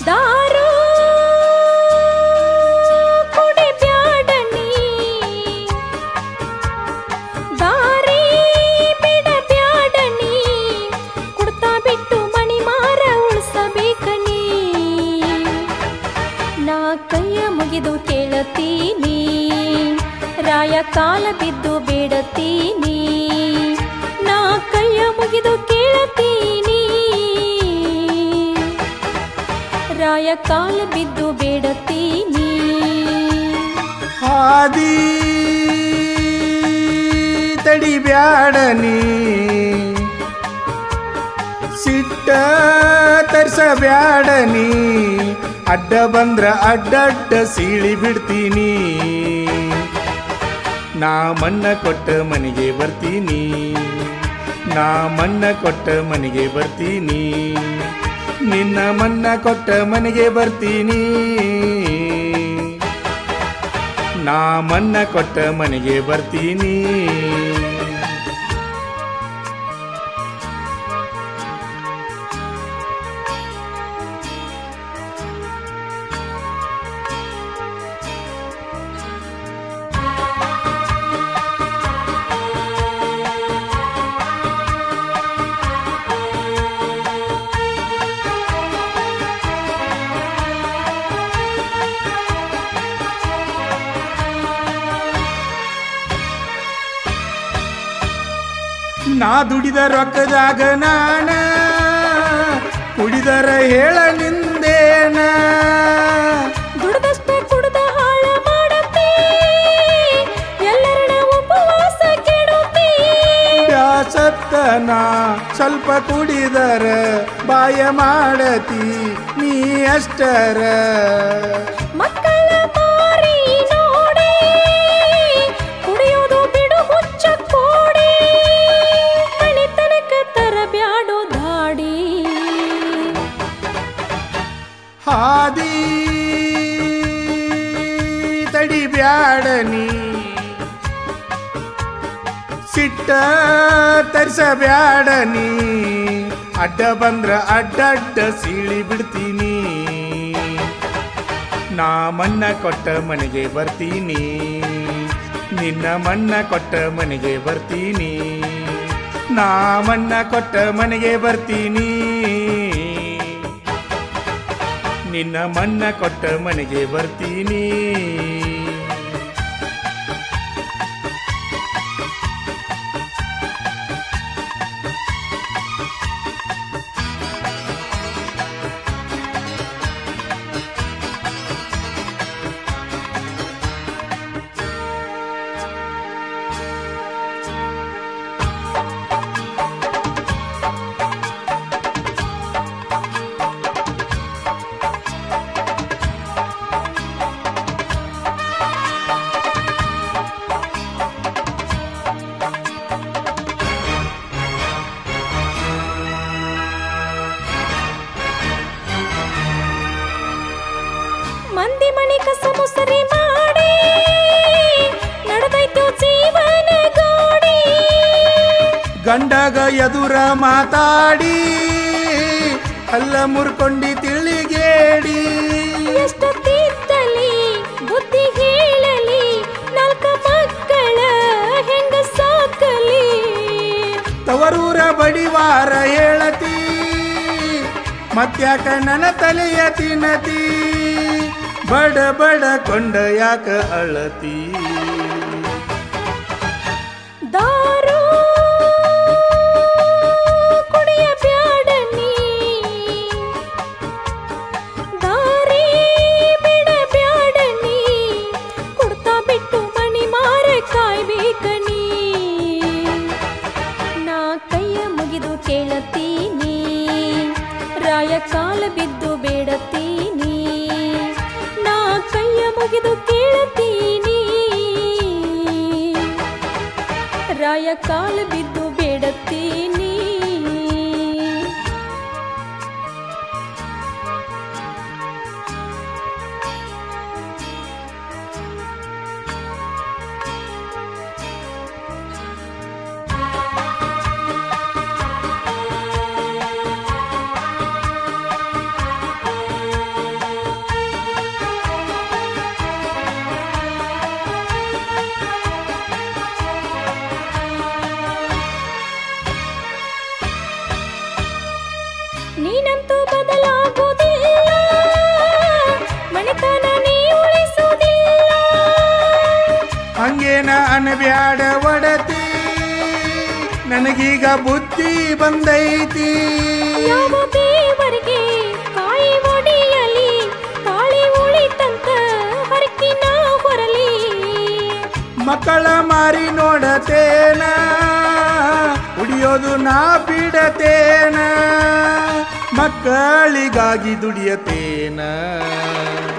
ದಾರು ಕುಡಿಬ್ಯಾಡ ನೀ ದಾರಿ ಬಿಡಬ್ಯಾಡ ನೀ ಕುಡ್ತಾ ಬಿಟ್ಟು ಮಣಿ ಮಾರ ಉಳಿಸಬೇಕ ನೀ ನಾ ಕೈಯ ಮುಗಿದು ಕೇಳತೀನಿ ರಾಯ ಕಾಲ ಬಿದ್ದು ಬೇಡತೀನಿ ನಾ ಕೈಯ ಮುಗಿದು ಕೇಳತೀನಿ ರಾಯ ಕಾಲ ಬಿದ್ದು ಬೇಡತೀನಿ ಹಾದಿ ತಡಿಬ್ಯಾಡನಿ ಸಿಟ್ಟ ತರ್ಸಬ್ಯಾಡನಿ ಅಡ್ಡ ಬಂದ್ರ ಅಡ್ಡಡ್ಡ ಸೀಳಿ ಬಿಡ್ತೀನಿ ನಾ ಮಣ್ಣ ಕೊಟ್ಟ ಮನೆಗೆ ಬರ್ತೀನಿ ನಾ ಮಣ್ಣ ಕೊಟ್ಟ ಮನೆಗೆ ಬರ್ತೀನಿ ನಿನ್ನ ಮಣ್ಣ ಕೊಟ್ಟ ಮನೆಗೆ ಬರ್ತೀನಿ ನಾ ಮಣ್ಣ ಕೊಟ್ಟ ಮನೆಗೆ ಬರ್ತೀನಿ ನಾ ದುಡಿದ ರೊಕ್ಕದಾಗ ನಾನ ಕುಡಿದರ ಹೇಳ ನಿಂದೇನ ದುಡ್ದಷ್ಟ ಕುಡ್ದ ಹಾಳ ಮಾಡತಿ ಎಲ್ಲರನ್ನ ಉಪವಾಸ ಕೆಡುತ್ತಿ ಬ್ಯಾಸತ್ತನ ಸ್ವಲ್ಪ ಕುಡಿದರ ಬಾಯ ಮಾಡತಿ ನೀ ಅಷ್ಟರ ಮಕ್ಕಳ ಮಾರಿ ನೋಡಿ ಕುಡಿಯೋದು ಬಿಡು ಹುಚ್ಚ ಕೋಡಿ ಕಣಿತನಕ ತರಬ್ಯಾಡೋ ದಾಡಿ ಹಾದಿ ತಡಿಬ್ಯಾಡನಿ ಸಿಟ್ಟ ತರಿಸಬ್ಯಾಡನಿ ಅಡ್ಡ ಬಂದ್ರ ಅಡ್ಡಡ್ಡ ಸೀಳಿ ಬಿಡ್ತೀನಿ ನಾ ಮಣ್ಣ ಕೊಟ್ಟ ಮನೆಗೆ ಬರ್ತೀನಿ ನಿನ್ನ ಮಣ್ಣ ಕೊಟ್ಟ ಮನೆಗೆ ಬರ್ತೀನಿ ನಾ ಮಣ್ಣ ಕೊಟ್ಟ ಮನೆಗೆ ಬರ್ತೀನಿ ನಿನ್ನ ಮಣ್ಣ ಕೊಟ್ಟ ಮನೆಗೆ ಬರ್ತೀನಿ ಮಂದಿ ಮನೆ ಕಸ ಮುಸರಿ ಮಾಡಿ ನಡೆದೈತು ಜೀವನ ಗೋಡಿ ಗಂಡಗ ಎದುರ ಮಾತಾಡಿ ಅಲ್ಲ ಮುರ್ಕೊಂಡಿ ತಿಳಿಗೇಡಿ ಎಷ್ಟು ತಿದ್ದಲಿ ಬುದ್ಧಿ ಹೇಳಲಿ ನಾಲ್ಕ ಮಕ್ಕಳ ಹೆಂಗ ಸಾಕಲಿ ತವರೂರ ಬಡಿವಾರ ಹೇಳತಿ ಮತ್ಯಾಕ ನನ್ನ ತಲೆಯ ತಿನ್ನತಿ ಬಡ ಬಡ ಕೊಂಡ ಯಾಕ ಅಳತಿ ದಾರು ಕುಡಿಯ ಬ್ಯಾಡ ನೀ ದಾರಿ ಬಿಡ ಬ್ಯಾಡ ನೀ ಕುಡ್ತಾ ಬಿಟ್ಟು ಮಣಿ ಮಾರ ಕಾಯ್ಬೇಕ ನೀ ನಾ ಕೈಯ ಮುಗಿದು ಕೇಳತೀನಿ ರಾಯ ಕಾಲ ಬಿದ್ದು ಬೇಡತೀನಿ ನಾ ಕೈಯ ಮುಗಿದು ಕೇಳತೀನಿ ರಾಯ ಕಾಲ ಬಿದ್ದು ಬೇಡತೀನಿ ಬುದ್ಧಿ ಬಂದೈತಿ ಯಾವ ಬೇವರಿಗೆ ಕಾಯಿ ಒಡಿಯಲಿ ತಾಳಿ ಉಳಿತಂತ ಹರಕಿನ ಹೊರಲಿ ಮಕ್ಕಳ ಮಾರಿ ನೋಡತೇನ ಉಡಿಯೋದು ನಾ ಬಿಡತೇನ ಮಕ್ಕಳಿಗಾಗಿ ದುಡಿಯತೇನ